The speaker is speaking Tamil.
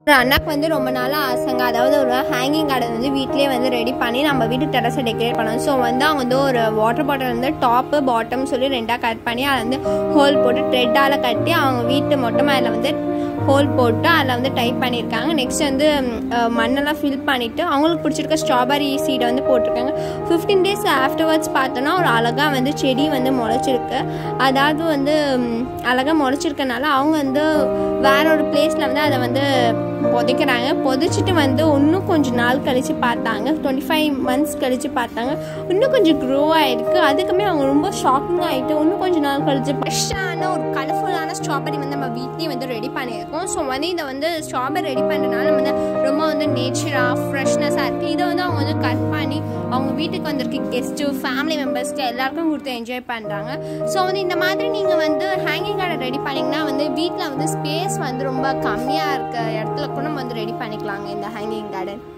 ஒரு அண்ணாக்கு வந்து ரொம்ப நாளாக ஆசைங்க அதாவது ஒரு ஹேங்கிங் கார்டன் வந்து வீட்லேயே வந்து ரெடி பண்ணி நம்ம வீட்டு டெரஸை டெக்கரேட் பண்ணணும் ஸோ வந்து அவங்க வந்து ஒரு வாட்டர் பாட்டில் வந்து டாப்பு பாட்டம் சொல்லி ரெண்டாக கட் பண்ணி அதில் வந்து ஹோல் போட்டு த்ரெட்டால் கட்டி அவங்க வீட்டு மொட்டை மாடியில் வந்து ஹோல் போட்டு அதில் வந்து டைப் பண்ணியிருக்காங்க நெக்ஸ்ட் வந்து ம், அஹ், மண்ணெல்லாம் ஃபில் பண்ணிவிட்டு அவங்களுக்கு பிடிச்சிருக்க ஸ்ட்ராபெரி சீடை வந்து போட்டிருக்காங்க ஃபிஃப்டீன் டேஸ் ஆஃப்டர்வர்ட்ஸ் பார்த்தோன்னா ஒரு அழகாக வந்து செடி வந்து முளைச்சிருக்கு அதாவது வந்து ம், அழகா முளைச்சிருக்கனால அவங்க வந்து வேற ஒரு பிளேஸில் வந்து அதை வந்து புதைக்கிறாங்க புதைச்சிட்டு வந்து இன்னும் கொஞ்சம் நாள் கழித்து பார்த்தாங்க டுவெண்ட்டி ஃபைவ் மந்த்ஸ் கழித்து பார்த்தாங்க இன்னும் கொஞ்சம் க்ரோ ஆகிருக்கு அதுக்குமே அவங்க ரொம்ப ஷாக்கிங் ஆகிட்டு இன்னும் கொஞ்சம் நாள் கழிச்சு ஃப்ரெஷ்ஷான ஒரு கலர்ஃபுல்லான ஸ்ட்ராபெரி வந்து நம்ம வீட்லேயே வந்து ரெடி பண்ணியிருக்கோம் ஸோ வந்து இதை வந்து ஸ்ட்ராபெரி ரெடி பண்ணுறதுனால வந்து ரொம்ப வந்து நேச்சராக ஃப்ரெஷ்னஸாக இருக்குது இதை வந்து அவங்க வந்து கட் பண்ணி அவங்க வீட்டுக்கு வந்திருக்க கெஸ்ட்டு ஃபேமிலி மெம்பர்ஸ்க்கு எல்லாருக்கும் கொடுத்து என்ஜாய் பண்ணுறாங்க ஸோ வந்து இந்த மாதிரி நீங்கள் வந்து ஹேங்கிங் கார்டை ரெடி பண்ணிங்கன்னா வந்து வீட்டில் வந்து ஸ்பேஸ் வந்து ரொம்ப கம்மியாக இருக்க இடத்துல கூட நம்ம வந்து ரெடி பண்ணிக்கலாங்க இந்த ஹேங்கிங் கார்டன்